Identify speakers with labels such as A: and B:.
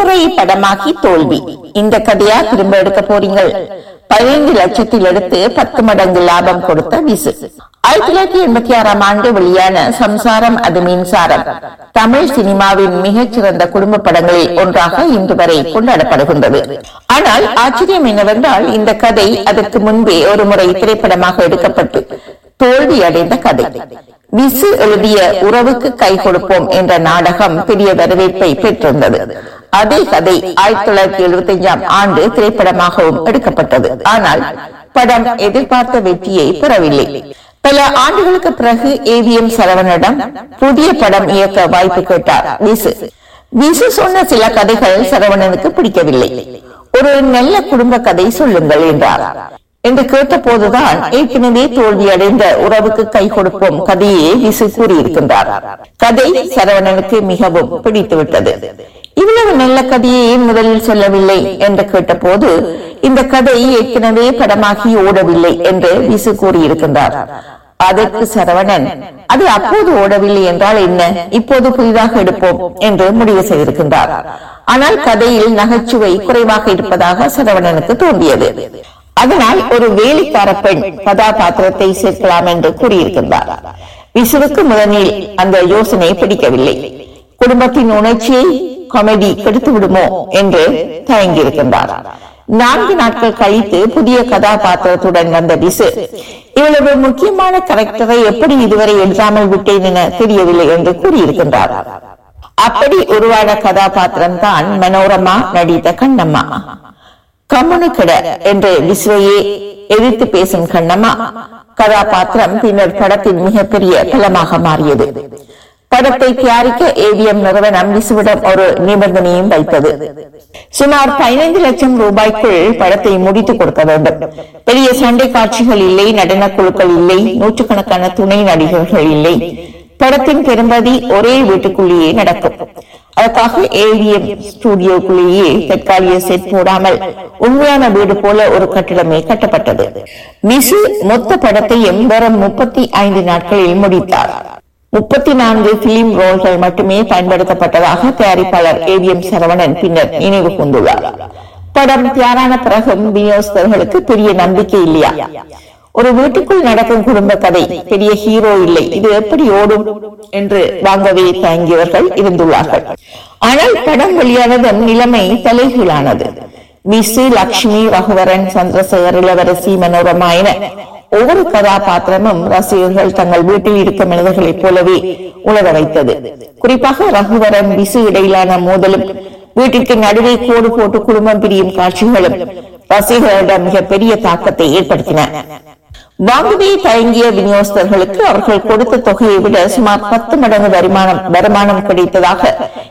A: முறை படமாகி தோல்வி இந்த கதையா திரும்ப எடுக்க போறீங்க பதினைந்து லட்சத்தில் எடுத்து பத்து மடங்கு லாபம் கொடுத்த விசு ஆயிரத்தி தொள்ளாயிரத்தி எண்பத்தி ஆறாம் ஆண்டு வெளியான சம்சாரம் அது மின்சாரம் தமிழ் சினிமாவின் மிகச்சிறந்த குடும்ப படங்களில் ஒன்றாக இன்று வரை கொண்டாடப்படுகின்றது ஆனால் ஆச்சரியம் என்னவென்றால் இந்த கதை அதற்கு முன்பே ஒரு முறை திரைப்படமாக எடுக்கப்பட்டு தோல்வி அடைந்த கதை விசு எழுதிய உறவுக்கு கை கொடுப்போம் என்ற நாடகம் பெரிய வரவேற்பை பெற்றிருந்தது அதே கதை ஆயிரத்தி தொள்ளாயிரத்தி எழுபத்தி அஞ்சாம் ஆண்டு திரைப்படமாகவும் எடுக்கப்பட்டது ஆனால் படம் எதிர்பார்த்த வெற்றியை பெறவில்லை பல ஆண்டுகளுக்கு பிறகு ஏவிஎம் சரவணனிடம் புதிய படம் இயக்க வாய்ப்பு கேட்டார் விசு விசு சொன்ன சில கதைகள் சரவணனுக்கு பிடிக்கவில்லை ஒரு நல்ல குடும்ப கதை சொல்லுங்கள் என்றார் என்று கேட்ட போதுதான் ஏற்கனவே தோல்வியடைந்த உறவுக்கு கை கொடுப்போம் கதையே விசு கூறியிருக்கின்றார் கதை சரவணனுக்கு மிகவும் பிடித்துவிட்டது இவ்வளவு நல்ல கதையை ஏன் முதலில் சொல்லவில்லை என்று கேட்டபோது இந்த கதை ஏற்கனவே படமாகி ஓடவில்லை என்று விசு கூறியிருக்கின்றார் அதற்கு சரவணன் அது அப்போது ஓடவில்லை என்றால் என்ன இப்போது புதிதாக எடுப்போம் என்று முடிவு செய்திருக்கின்றார் ஆனால் கதையில் நகைச்சுவை குறைவாக இருப்பதாக சரவணனுக்கு தோன்றியது அதனால் ஒரு வேலைக்கார பெண் கதாபாத்திரத்தை சேர்க்கலாம் என்று கூறியிருக்கின்றார் விசுவுக்கு முதலில் அந்த யோசனை பிடிக்கவில்லை குடும்பத்தின் உணர்ச்சியை காமெடி கெடுத்து விடுமோ என்று தயங்கியிருக்கின்றார் நான்கு நாட்கள் கழித்து புதிய கதாபாத்திரத்துடன் வந்த விசு இவ்வளவு முக்கியமான கரெக்டரை எப்படி இதுவரை எழுதாமல் விட்டேன் என தெரியவில்லை என்று கூறியிருக்கின்றார் அப்படி உருவான கதாபாத்திரம் தான் மனோரமா நடித்த கண்ணம்மா கம்முனு கிட என்று விஸ்வையே எதிர்த்து பேசும் கண்ணம்மா கதாபாத்திரம் பின்னர் படத்தின் மிகப்பெரிய பலமாக மாறியது படத்தை தயாரிக்க ஏவிஎம் நிறுவனம் விசுவிடம் ஒரு நிபந்தனையும் வைத்தது சுமார் பதினைந்து லட்சம் ரூபாய்க்குள் படத்தை முடித்துக் கொடுக்க வேண்டும் பெரிய சண்டை காட்சிகள் இல்லை நடன குழுக்கள் இல்லை நூற்றுக்கணக்கான துணை நடிகர்கள் இல்லை படத்தின் பெரும்பதி ஒரே வீட்டுக்குள்ளேயே நடக்கும் அதற்காக ஏவிஎம் ஸ்டுடியோக்குள்ளேயே தற்காலிக செட் போடாமல் உண்மையான வீடு போல ஒரு கட்டிடமே கட்டப்பட்டது மிசு மொத்த படத்தையும் வெறும் முப்பத்தி ஐந்து நாட்களில் முடித்தார் முப்பத்தி நான்கு பிலிம் ரோல்கள் மட்டுமே பயன்படுத்தப்பட்டதாக தயாரிப்பாளர் ஏவிஎம் சரவணன் பின்னர் நினைவு கூர்ந்துள்ளார் படம் தயாரான பிறகும் விநியோகஸ்தர்களுக்கு பெரிய நம்பிக்கை இல்லையா ஒரு வீட்டுக்குள் நடக்கும் குடும்ப கதை பெரிய ஹீரோ இல்லை இது எப்படி ஓடும் என்று வாங்கவே தயங்கியவர்கள் இருந்துள்ளார்கள் ஆனால் படம் வெளியானதும் நிலைமை தலைகீழானது விசு லட்சுமி ரகுவரன் சந்திரசேகர் இளவரசி மனோரமா என ஒவ்வொரு கதாபாத்திரமும் ரசிகர்கள் தங்கள் வீட்டில் இருக்கும் மனிதர்களைப் போலவே உணர வைத்தது குறிப்பாக ரகுவரன் விசு இடையிலான மோதலும் வீட்டிற்கு நடுவே கோடு போட்டு குடும்பம் பிரியும் காட்சிகளும் ரசிகர்களிடம் மிகப்பெரிய தாக்கத்தை ஏற்படுத்தின வாங்கவே தயங்கிய விநியோகஸ்தர்களுக்கு அவர்கள் கொடுத்த தொகையை விட சுமார் பத்து மடங்கு வருமானம் வருமானம் கிடைத்ததாக